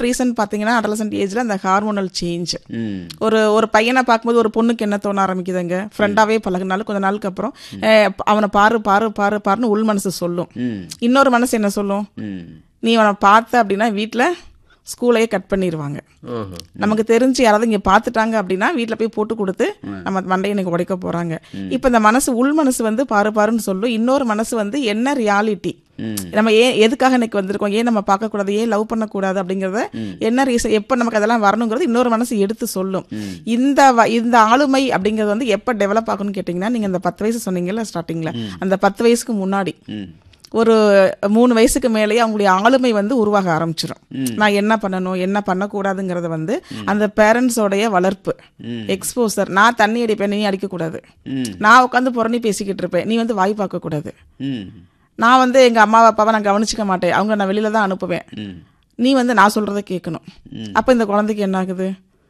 Reason பார்த்தீங்கன்னா adolescent ஏஜ்ல அந்த ஹார்மோனல் சேஞ்ச் ம் ஒரு ஒரு பையனை பார்க்கும்போது ஒரு பொண்ணுக்கு என்ன தோண ஆரம்பிக்குதுங்க ஃப்ரெண்டாவே பழகுனாலும் கொஞ்ச நாளுக்கு அப்புறம் அஹ், அவனை பாரு பாரு பாரு பாருன்னு உள் மனசு சொல்லும் ம் இன்னொரு மனசு என்ன சொல்லும் ம் நீ அவனை பார்த்த அப்படின்னா வீட்டில் ஸ்கூலையே கட் பண்ணிடுவாங்க ஓஹோ நமக்கு தெரிஞ்சு யாராவது இங்கே பார்த்துட்டாங்க அப்படின்னா வீட்டில் போய் போட்டு கொடுத்து நம்ம மண்டையை எனக்கு உடைக்க போகிறாங்க இப்போ இந்த மனசு உள் மனசு வந்து பாரு பாருன்னு சொல்லும் இன்னொரு மனசு வந்து என்ன ரியாலிட்டி ம் நம்ம ஏன் எதுக்காக இன்னைக்கு வந்திருக்கோம் ஏன் நம்ம பார்க்கக்கூடாது ஏன் லவ் பண்ணக்கூடாது அப்படிங்கிறத என்ன ரீசன் எப்போ நமக்கு அதெல்லாம் வரணுங்கிறது இன்னொரு மனசு எடுத்து சொல்லும் இந்த வ- இந்த ஆளுமை அப்படிங்கிறது வந்து எப்போ டெவலப் ஆகும்னு கேட்டிங்கன்னா நீங்கள் அந்த பத்து வயசு சொன்னீங்கல்ல ஸ்டார்டிங்கில் அந்த பத்து வயசுக்கு முன்னாடி ம் ஒரு மூணு வயசுக்கு மேலேயே அவங்களுடைய ஆளுமை வந்து உருவாக ஆரம்பிச்சிடும் நான் என்ன பண்ணணும் என்ன பண்ணக்கூடாதுங்கிறத வந்து அந்த பேரண்ட்ஸோடைய வளர்ப்பு எக்ஸ்போசர் நான் தண்ணி அடிப்பேன் நீ அடிக்கக்கூடாது ம் நான் உட்காந்து புறணி பேசிக்கிட்டு இருப்பேன் நீ வந்து வாய் பார்க்கக்கூடாது ம் நான் வந்து எங்க அம்மா அப்பாவை நான் கவனிச்சுக்க மாட்டேன் அவங்க நான் வெளியில தான் அனுப்புவேன் ம் நீ வந்து நான் சொல்றத கேட்கணும் அப்ப இந்த குழந்தைக்கு என்ன ஆகுது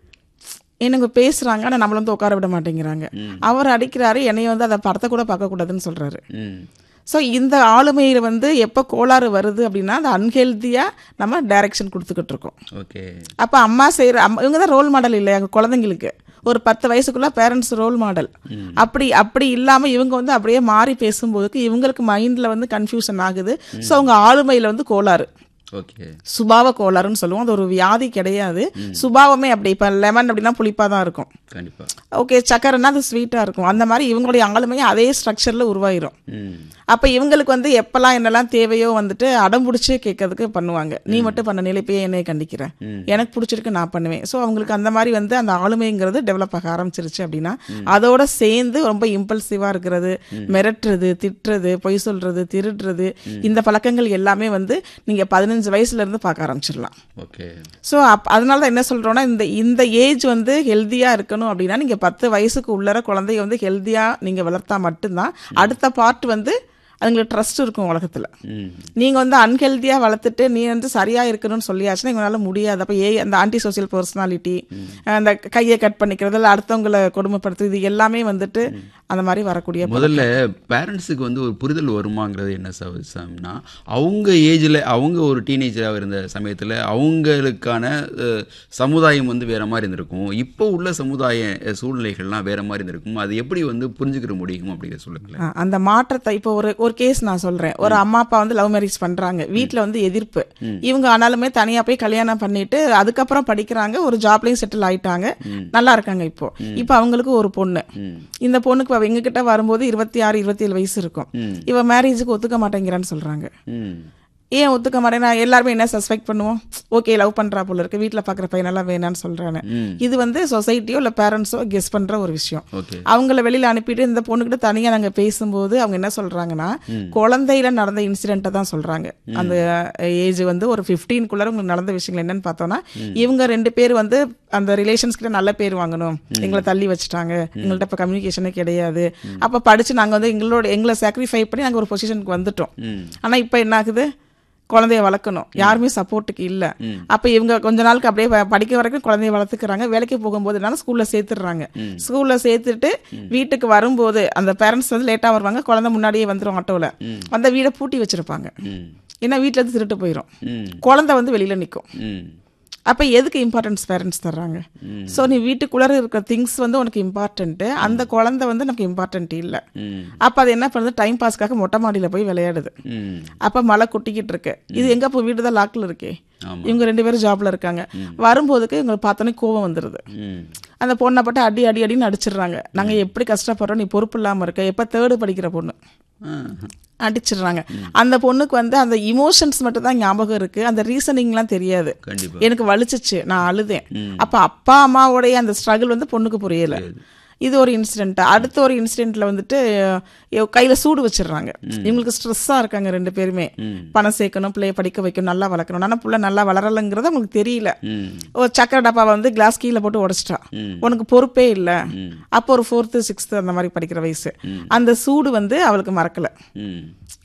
எனக்கு பேசுறாங்க ஆனா நம்மள வந்து உட்கார விட மாட்டேங்கிறாங்க அவர் அடிக்கிறாரு என்னைய வந்து அதை படத்தை கூட பார்க்க கூடாதுன்னு சொல்றாரு ம் ஸோ இந்த ஆளுமையில வந்து எப்போ கோளாறு வருது அப்படின்னா அந்த அன்ஹெல்த்தியாக நம்ம டைரக்ஷன் கொடுத்துக்கிட்டு இருக்கோம் ஓகே அப்போ அம்மா செய்கிற அம்மா இவங்க தான் ரோல் மாடல் இல்லையா எங்கள் குழந்தைங்களுக்கு ஒரு பத்து வயசுக்குள்ள பேரண்ட்ஸ் ரோல் மாடல் அப்படி அப்படி இல்லாமல் இவங்க வந்து அப்படியே மாறி பேசும்போதுக்கு இவங்களுக்கு மைண்டில் வந்து கன்ஃபியூஷன் ஆகுது ஸோ அவங்க ஆளுமையில் வந்து கோளாறு ஓகே சுபாவ கோளாறுன்னு சொல்லுவோம் அது ஒரு வியாதி கிடையாது சுபாவமே அப்படி இப்போ லெமன் அப்படின்னா புளிப்பாக தான் இருக்கும் கண்டிப்பா ஓகே சக்கரைன்னா அது ஸ்வீட்டாக இருக்கும் அந்த மாதிரி இவங்களுடைய ஆளுமையும் அதே ஸ்ட்ரக்சரில் உருவாயிரும் ம் அப்போ இவங்களுக்கு வந்து எப்பெல்லாம் என்னெல்லாம் தேவையோ வந்துட்டு அடம் பிடிச்சி கேட்கறதுக்கு பண்ணுவாங்க நீ மட்டும் பண்ண நிலைப்பையே என்னைய கண்டிக்கிறேன் எனக்கு பிடிச்சிருக்கு நான் பண்ணுவேன் ஸோ அவங்களுக்கு அந்த மாதிரி வந்து அந்த ஆளுமைங்கிறது டெவலப் ஆக ஆரம்பிச்சிருச்சு அப்படின்னா அதோட சேர்ந்து ரொம்ப இம்பல்சிவாக இருக்கிறது மிரட்டுறது திட்டுறது பொய் சொல்றது திருடுறது இந்த பழக்கங்கள் எல்லாமே வந்து நீங்கள் பதினஞ்சு வயசுல இருந்து பார்க்க ஆரம்பிச்சிடலாம் ஓகே ஸோ அப் அதனால தான் என்ன சொல்கிறோன்னா இந்த இந்த ஏஜ் வந்து ஹெல்த்தியாக இருக்கணும் அப்படின்னா நீங்கள் பத்து வயசுக்கு உள்ளர குழந்தைய வந்து ஹெல்த்தியாக நீங்கள் வளர்த்தா மட்டும்தான் அடுத்த பார்ட் வந்து அதுங்களுக்கு ட்ரஸ்ட் இருக்கும் உலகத்தில் ம் நீங்கள் வந்து அன்ஹெல்த்தியாக வளர்த்துட்டு நீ வந்து சரியாக இருக்கணும்னு சொல்லியாச்சுன்னா இவங்களால முடியாது அப்போ ஏ அந்த ஆன்டி சோசியல் பர்சனாலிட்டி அந்த கையை கட் பண்ணிக்கிறது இல்லை அடுத்தவங்களை கொடுமைப்படுத்துறது இது எல்லாமே வந்துட்டு அந்த மாதிரி வரக்கூடிய முதல்ல பேரண்ட்ஸுக்கு வந்து ஒரு புரிதல் வருமாங்கிறது என்ன சாம்னா அவங்க ஏஜில் அவங்க ஒரு டீனேஜராக இருந்த சமயத்தில் அவங்களுக்கான அஹ், சமுதாயம் வந்து வேற மாதிரி இருந்திருக்கும் இப்போ உள்ள சமுதாய அஹ், சூழ்நிலைகள்லாம் வேற மாதிரி இருந்திருக்கும் அது எப்படி வந்து புரிஞ்சுக்கிற முடியும் அப்படிங்கிற சொல்லுங்களேன் ஆ, அந்த மாற்றத்தை இப்போ ஒரு ஒரு கேஸ் நான் சொல்றேன் ஒரு அம்மா அப்பா வந்து லவ் மேரேஜ் பண்றாங்க வீட்ல வந்து எதிர்ப்பு இவங்க ஆனாலுமே தனியா போய் கல்யாணம் பண்ணிட்டு அதுக்கப்புறம் படிக்கிறாங்க ஒரு ஜாப்லயும் செட்டில் ஆயிட்டாங்க நல்லா இருக்காங்க இப்போ இப்போ அவங்களுக்கு ஒரு பொண்ணு ம் இந்த பொண்ணுக்கு அவ எங்ககிட்ட வரும்போது இருபத்தி ஆறு இருபத்தி ஏழு வயசு இருக்கும் ம் இவ மேரேஜுக்கு ஒத்துக்க மாட்டேங்கிறான்னு சொல்றாங்க ம் ஏன் ஒத்துக்க மாட்டேன்னா எல்லாருமே என்ன சஸ்பெக்ட் பண்ணுவோம் ஓகே லவ் பண்றா போல இருக்கு வீட்ல பாக்குற பையனெல்லாம் வேணான்னு சொல்றாங்க ம் இது வந்து சொசைட்டியோ இல்ல பேரண்ட்ஸோ கெஸ் பண்ற ஒரு விஷயம் ஓகே அவங்கள வெளியில அனுப்பிட்டு இந்த பொண்ணுகிட்ட தனியா நாங்க பேசும்போது அவங்க என்ன சொல்றாங்கன்னா குழந்தையில நடந்த இன்சிடென்ட்டை தான் சொல்றாங்க அந்த ஏஜ் வந்து ஒரு 15 குள்ள உங்களுக்கு நடந்த விஷயங்கள் என்னன்னு பார்த்தோம்னா இவங்க ரெண்டு பேர் வந்து அந்த ரிலேஷன்ஸ் கிட்ட நல்ல பேர் வாங்கணும் எங்களை தள்ளி வச்சுட்டாங்க எங்கள்ட்ட இப்ப கம்யூனிகேஷனே கிடையாது அப்ப படிச்சு நாங்க வந்து எங்களோட எங்களை சாக்ரிஃபை பண்ணி நாங்க ஒரு பொசிஷனுக்கு வந்துட்டோம் ம் ஆனா இப்ப என்ன ஆகுது குழந்தைய வளர்க்கணும் யாருமே சப்போர்ட்டுக்கு இல்ல அப்ப இவங்க கொஞ்ச நாளுக்கு அப்படியே ப- படிக்க வரைக்கும் குழந்தைய வளர்த்துக்கிறாங்க வேலைக்கு போகும்போது என்னன்னா ஸ்கூல்ல சேர்த்துடுறாங்க ஸ்கூல்ல சேர்த்துட்டு வீட்டுக்கு வரும்போது அந்த பேரண்ட்ஸ் வந்து லேட்டா வருவாங்க குழந்தை முன்னாடியே வந்துரும் ஆட்டோல அந்த வீடை பூட்டி வச்சிருப்பாங்க ம் ஏன்னா வீட்ல இருந்து திருட்டு போயிடும் ம் குழந்தை வந்து வெளியில நிக்கும் ம் அப்ப எதுக்கு இம்பார்ட்டன்ஸ் பேரண்ட்ஸ் தர்றாங்க சோ நீ வீட்டுக்குள்ளார இருக்கிற திங்ஸ் வந்து உனக்கு இம்பார்ட்டன்ட் அந்த குழந்தை வந்து நமக்கு இம்பார்ட்டன்ட் இல்ல ம் அப்ப அது என்ன பண்ணுது டைம் பாஸ்க்காக மொட்டை மாடியில போய் விளையாடுது ம் அப்ப மழை கொட்டிக்கிட்டு இருக்கு இது எங்க இப்போ வீடு தான் லாக்ல இருக்கே ஆமா. இவங்க ரெண்டு பேரும் ஜாப்ல இருக்காங்க வரும்போதுக்கு இவங்க பார்த்தோன்னே கோவம் வந்துருது ம் அந்த பொண்ணை பட்டு அடி அடி அடின்னு அடிச்சிடுறாங்க நாங்க எப்படி கஷ்டப்படுறோம் நீ பொறுப்பு இல்லாம இருக்க எப்ப தேர்டு படிக்கிற பொண்ணு ஆ அடிச்சிடுறாங்க அந்த பொண்ணுக்கு வந்து அந்த இமோஷன்ஸ் மட்டும் தான் ஞாபகம் இருக்கு அந்த ரீசனிங்லாம் தெரியாது கண்டிப்பா எனக்கு வலிச்சிச்சு நான் அழுதேன் அப்ப அப்பா அம்மாவுடைய அந்த ஸ்ட்ரகிள் வந்து பொண்ணுக்கு புரியல இது ஒரு இன்சிடென்ட் அடுத்த ஒரு இன்சிடென்ட்ல வந்துட்டு அஹ், கையில சூடு வச்சிடுறாங்க இவங்களுக்கு ஸ்ட்ரெஸ்ஸா இருக்காங்க ரெண்டு பேருமே பணம் சேர்க்கணும் பிள்ளைய படிக்க வைக்கணும் நல்லா வளர்க்கணும் ஆனா புள்ள நல்லா வளரலைங்கிறது அவங்களுக்கு தெரியல ம் ஒரு சக்கரை டப்பாவை வந்து கிளாஸ் கீழே போட்டு உடைச்சிட்டா உனக்கு பொறுப்பே இல்ல அப்போ ஒரு ஃபோர்த்து சிக்ஸ்த்து அந்த மாதிரி படிக்கிற வயசு அந்த சூடு வந்து அவளுக்கு மறக்கல ம்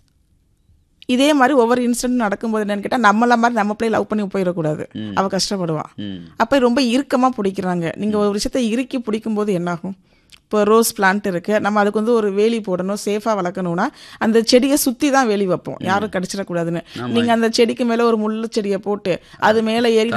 இதே மாதிரி ஒவ்வொரு இன்சிடென்ட் நடக்கும்போது என்னன்னு கேட்டா நம்மள மாதிரி நம்ம பிள்ளை லவ் பண்ணி போயிடக்கூடாது அவ கஷ்டப்படுவா ம் அப்ப ரொம்ப இறுக்கமா பிடிக்கிறாங்க நீங்க ஒரு விஷயத்தை இறுக்கி பிடிக்கும் போது என்னாகும் இப்போ ரோஸ் பிளான்ட் இருக்கு நம்ம அதுக்கு வந்து ஒரு வேலி போடணும் சேஃபா வளர்க்கணும்னா அந்த செடியை சுத்தி தான் வேலி வைப்போம் யாரும் கடிச்சிடக்கூடாதுன்னு நீங்க அந்த செடிக்கு மேல ஒரு முள்ளு செடியை போட்டு அது மேல ஏறி